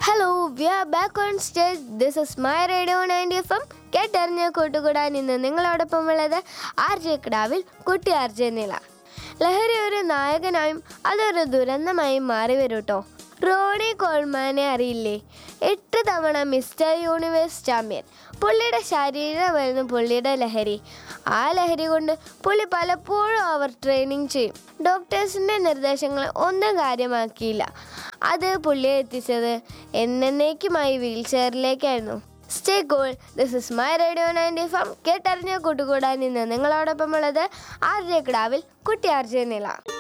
hello we are back on stage this is my radio ninety F M കേട്ടറിഞ്ഞ കൂട്ടുകൂടാൻ ഇന്ന് നിങ്ങളോടൊപ്പം ഉള്ളത് ആർ ജെ കിടാവിൽ കുട്ടി ആർ ജെ നില ലഹരി ഒരു നായകനായും അതൊരു ദുരന്തമായും മാറി വരും കേട്ടോ റോണി കോൾമാനെ അറിയില്ലേ എട്ട് തവണ മിസ്റ്റർ യൂണിവേഴ്സ് ചാമ്പ്യൻ പുള്ളിയുടെ ശരീരമായിരുന്നു പുള്ളിയുടെ ലഹരി ആ ലഹരി കൊണ്ട് പുള്ളി പലപ്പോഴും അവർ ട്രെയിനിങ് ചെയ്യും ഡോക്ടേഴ്സിൻ്റെ നിർദ്ദേശങ്ങൾ ഒന്നും കാര്യമാക്കിയില്ല അത് പുള്ളിയെ എത്തിച്ചത് എന്നേക്കുമായി വീൽ ചെയറിലേക്കായിരുന്നു stay call this is my radio ninety FM കേട്ടറിഞ്ഞ കൂട്ടുകൂടാൻ ഇന്ന് നിങ്ങളോടൊപ്പം ഉള്ളത് ആർ ജെ കിടാവിൽ കുട്ടി ആർ ജെ നില